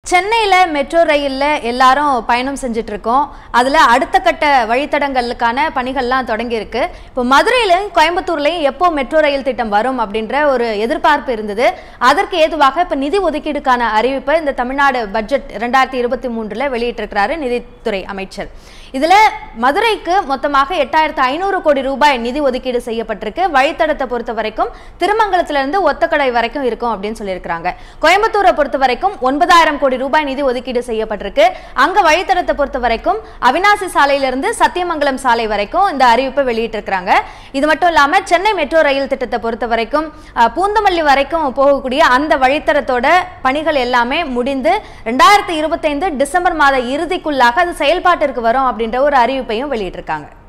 சென்னையில் மெட்ரோ ரயிலில் எல்லாரும் பயணம் செஞ்சுட்டு இருக்கோம் அதில் அடுத்த கட்ட வழித்தடங்களுக்கான பணிகள்லாம் தொடங்கியிருக்கு இப்போ மதுரையிலையும் கோயம்புத்தூர்லையும் எப்போ மெட்ரோ ரயில் திட்டம் வரும் அப்படின்ற ஒரு எதிர்பார்ப்பு இருந்தது அதற்கு ஏதுவாக இப்போ நிதி ஒதுக்கீடுக்கான அறிவிப்பை இந்த தமிழ்நாடு பட்ஜெட் ரெண்டாயிரத்தி இருபத்தி மூன்றில் வெளியிட்டிருக்கிறாரு நிதித்துறை அமைச்சர் இதில் மதுரைக்கு மொத்தமாக எட்டாயிரத்து ஐநூறு கோடி ரூபாய் நிதி ஒதுக்கீடு செய்யப்பட்டிருக்கு வழித்தடத்தை பொறுத்த வரைக்கும் திருமங்கலத்திலிருந்து ஒத்தக்கடை வரைக்கும் இருக்கும் அப்படின்னு சொல்லியிருக்கிறாங்க கோயம்புத்தூரை பொறுத்த வரைக்கும் ஒன்பதாயிரம் கோடி ரூபாய் நிதி ஒதுக்கீடு செய்யப்பட்டிருக்கு அங்க வழித்தடத்தை பொறுத்த வரைக்கும் அவினாசி சாலையிலிருந்து சத்தியமங்கலம் சாலை வரைக்கும் இந்த அறிவிப்பை வெளியிட்டிருக்கிறாங்க இது மட்டும் இல்லாம சென்னை மெட்ரோ ரயில் திட்டத்தை பொறுத்த வரைக்கும் அஹ், பூந்தமல்லி வரைக்கும் போகக்கூடிய அந்த வழித்தடத்தோட பணிகள் எல்லாமே முடிந்து ரெண்டாயிரத்தி இருபத்தைந்து டிசம்பர் மாத இறுதிக்குள்ளாக அது செயல்பாட்டிற்கு வரும் அப்படின்ற ஒரு அறிவிப்பையும் வெளியிட்டிருக்காங்க